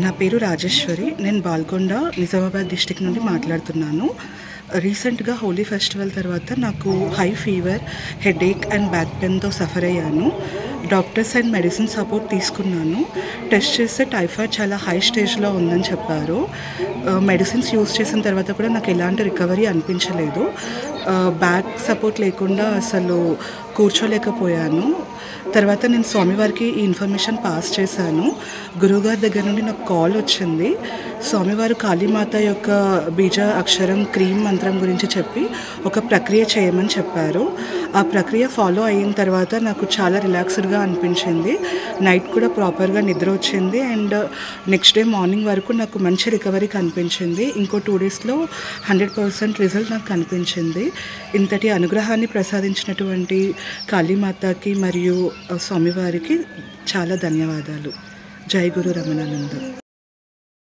నా పేరు రాజేశ్వరి నేను బాల్కొండ నిజామాబాద్ డిస్టిక్ నుండి మాట్లాడుతున్నాను రీసెంట్గా హోలీ ఫెస్టివల్ తర్వాత నాకు high fever headache and back పెయిన్తో సఫర్ అయ్యాను డాక్టర్స్ అండ్ మెడిసిన్ సపోర్ట్ తీసుకున్నాను టెస్ట్ చేస్తే టైఫాయిడ్ చాలా హై స్టేజ్లో ఉందని చెప్పారు మెడిసిన్స్ యూస్ చేసిన తర్వాత కూడా నాకు ఎలాంటి రికవరీ అనిపించలేదు బ్యాక్ సపోర్ట్ లేకుండా అసలు కూర్చోలేకపోయాను తర్వాత నేను స్వామివారికి ఈ ఇన్ఫర్మేషన్ పాస్ చేశాను గురువుగారి దగ్గర నుండి నాకు కాల్ వచ్చింది స్వామివారు కాళీమాత యొక్క బీజ అక్షరం క్రీమ్ మంత్రం గురించి చెప్పి ఒక ప్రక్రియ చేయమని చెప్పారు ఆ ప్రక్రియ ఫాలో అయిన తర్వాత నాకు చాలా రిలాక్స్డ్గా అనిపించింది నైట్ కూడా ప్రాపర్గా నిద్ర వచ్చింది అండ్ నెక్స్ట్ డే మార్నింగ్ వరకు నాకు మంచి రికవరీ కనిపించింది ఇంకో టూ డేస్లో హండ్రెడ్ పర్సెంట్ రిజల్ట్ నాకు కనిపించింది ఇంతటి అనుగ్రహాన్ని ప్రసాదించినటువంటి కాళీమాతకి మరియు స్వామివారికి చాలా ధన్యవాదాలు జై గురు రమణానంద